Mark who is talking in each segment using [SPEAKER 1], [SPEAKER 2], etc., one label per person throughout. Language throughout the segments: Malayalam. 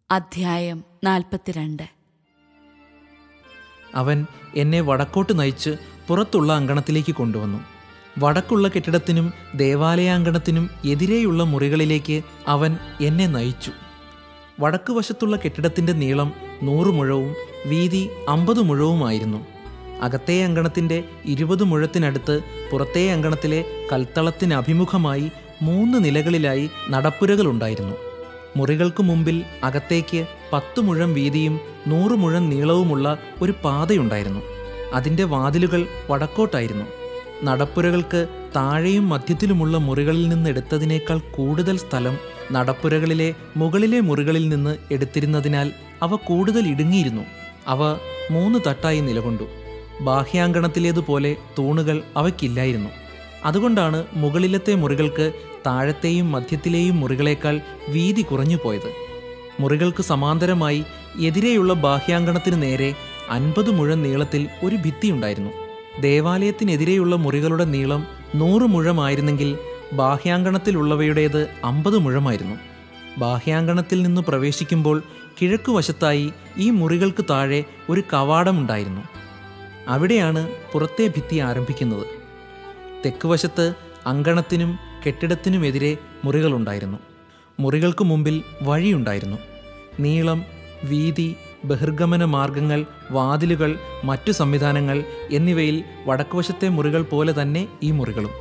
[SPEAKER 1] അധ്യായം നാൽപ്പത്തിരണ്ട്
[SPEAKER 2] അവൻ എന്നെ വടക്കോട്ട് നയിച്ച് പുറത്തുള്ള അങ്കണത്തിലേക്ക് കൊണ്ടുവന്നു വടക്കുള്ള കെട്ടിടത്തിനും ദേവാലയാങ്കണത്തിനും എതിരെയുള്ള മുറികളിലേക്ക് അവൻ എന്നെ നയിച്ചു വടക്ക് വശത്തുള്ള കെട്ടിടത്തിൻ്റെ നീളം നൂറ് മുഴവും വീതി അമ്പത് മുഴവുമായിരുന്നു അകത്തേ അങ്കണത്തിൻ്റെ ഇരുപത് മുഴത്തിനടുത്ത് പുറത്തേ അങ്കണത്തിലെ കൽത്തളത്തിന് അഭിമുഖമായി മൂന്ന് നിലകളിലായി നടപ്പുരകളുണ്ടായിരുന്നു മുറികൾക്ക് മുമ്പിൽ അകത്തേക്ക് പത്ത് മുഴം വീതിയും നൂറ് മുഴം നീളവുമുള്ള ഒരു പാതയുണ്ടായിരുന്നു അതിൻ്റെ വാതിലുകൾ വടക്കോട്ടായിരുന്നു നടപ്പുരകൾക്ക് താഴെയും മധ്യത്തിലുമുള്ള മുറികളിൽ നിന്ന് എടുത്തതിനേക്കാൾ കൂടുതൽ സ്ഥലം നടപ്പുരകളിലെ മുകളിലെ മുറികളിൽ നിന്ന് എടുത്തിരുന്നതിനാൽ അവ കൂടുതൽ ഇടുങ്ങിയിരുന്നു അവ മൂന്ന് തട്ടായി നിലകൊണ്ടു ബാഹ്യാങ്കണത്തിലേതുപോലെ തൂണുകൾ അവയ്ക്കില്ലായിരുന്നു അതുകൊണ്ടാണ് മുകളിലത്തെ മുറികൾക്ക് താഴത്തെയും മധ്യത്തിലെയും മുറികളേക്കാൾ വീതി കുറഞ്ഞു പോയത് മുറികൾക്ക് സമാന്തരമായി എതിരെയുള്ള ബാഹ്യാങ്കണത്തിന് നേരെ അൻപത് മുഴം നീളത്തിൽ ഒരു ഭിത്തിയുണ്ടായിരുന്നു ദേവാലയത്തിനെതിരെയുള്ള മുറികളുടെ നീളം നൂറ് മുഴമായിരുന്നെങ്കിൽ ബാഹ്യാങ്കണത്തിലുള്ളവയുടേത് അമ്പത് മുഴമായിരുന്നു ബാഹ്യാങ്കണത്തിൽ നിന്ന് പ്രവേശിക്കുമ്പോൾ കിഴക്കുവശത്തായി ഈ മുറികൾക്ക് താഴെ ഒരു കവാടമുണ്ടായിരുന്നു അവിടെയാണ് പുറത്തെ ഭിത്തി ആരംഭിക്കുന്നത് തെക്ക് വശത്ത് അങ്കണത്തിനും കെട്ടിടത്തിനുമെതിരെ മുറികളുണ്ടായിരുന്നു മുറികൾക്ക് മുമ്പിൽ വഴിയുണ്ടായിരുന്നു നീളം വീതി ബഹിർഗമന മാർഗങ്ങൾ വാതിലുകൾ മറ്റു സംവിധാനങ്ങൾ എന്നിവയിൽ വടക്കുവശത്തെ മുറികൾ പോലെ തന്നെ ഈ മുറികളും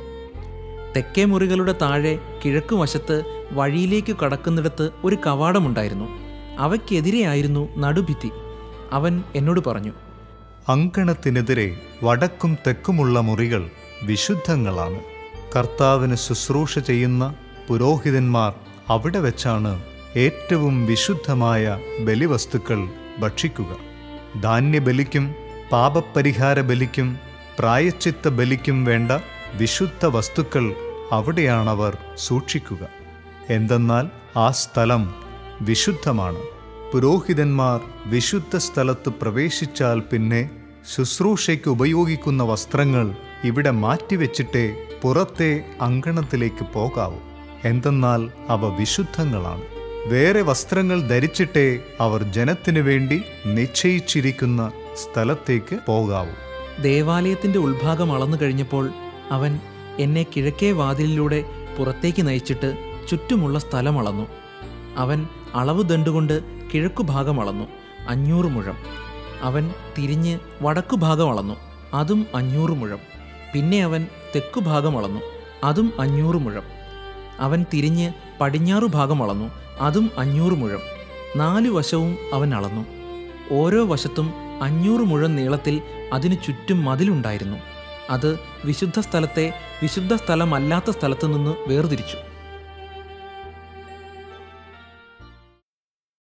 [SPEAKER 2] തെക്കേ മുറികളുടെ താഴെ കിഴക്ക് വശത്ത് വഴിയിലേക്ക് കടക്കുന്നിടത്ത് ഒരു കവാടമുണ്ടായിരുന്നു അവയ്ക്കെതിരെയായിരുന്നു നടുഭിത്തി അവൻ എന്നോട് പറഞ്ഞു
[SPEAKER 3] അങ്കണത്തിനെതിരെ വടക്കും തെക്കുമുള്ള മുറികൾ വിശുദ്ധങ്ങളാണ് കർത്താവിന് ശുശ്രൂഷ ചെയ്യുന്ന പുരോഹിതന്മാർ അവിടെ വെച്ചാണ് ഏറ്റവും വിശുദ്ധമായ ബലിവസ്തുക്കൾ ഭക്ഷിക്കുക ധാന്യബലിക്കും പാപപരിഹാര ബലിക്കും പ്രായച്ചിത്ത ബലിക്കും വേണ്ട വിശുദ്ധ വസ്തുക്കൾ അവിടെയാണവർ സൂക്ഷിക്കുക എന്തെന്നാൽ ആ സ്ഥലം വിശുദ്ധമാണ് പുരോഹിതന്മാർ വിശുദ്ധ സ്ഥലത്ത് പ്രവേശിച്ചാൽ പിന്നെ ശുശ്രൂഷയ്ക്ക് ഉപയോഗിക്കുന്ന വസ്ത്രങ്ങൾ ഇവിടെ മാറ്റിവെച്ചിട്ടേ പുറത്തെ അങ്കണത്തിലേക്ക് പോകാവൂ എന്തെന്നാൽ അവ വിശുദ്ധങ്ങളാണ് വേറെ വസ്ത്രങ്ങൾ ധരിച്ചിട്ടേ അവർ ജനത്തിനു വേണ്ടി നിശ്ചയിച്ചിരിക്കുന്ന സ്ഥലത്തേക്ക് പോകാവൂ
[SPEAKER 2] ദേവാലയത്തിന്റെ ഉൾഭാഗം അളന്നു കഴിഞ്ഞപ്പോൾ അവൻ എന്നെ കിഴക്കേ വാതിലിലൂടെ പുറത്തേക്ക് നയിച്ചിട്ട് ചുറ്റുമുള്ള സ്ഥലം അളന്നു അവൻ അളവ് ദണ്ടുകൊണ്ട് കിഴക്കുഭാഗം അളന്നു അഞ്ഞൂറ് മുഴം അവൻ തിരിഞ്ഞ് വടക്കുഭാഗം അളന്നു അതും അഞ്ഞൂറ് മുഴം പിന്നെ അവൻ തെക്കുഭാഗം അളന്നു അതും അഞ്ഞൂറ് മുഴം അവൻ തിരിഞ്ഞ് പടിഞ്ഞാറു ഭാഗം അളന്നു അതും അഞ്ഞൂറ് മുഴം നാലു വശവും അവൻ അളന്നു ഓരോ വശത്തും അഞ്ഞൂറ് മുഴം നീളത്തിൽ അതിനു ചുറ്റും മതിലുണ്ടായിരുന്നു അത് വിശുദ്ധ സ്ഥലത്തെ വിശുദ്ധ സ്ഥലമല്ലാത്ത സ്ഥലത്തു നിന്ന് വേർതിരിച്ചു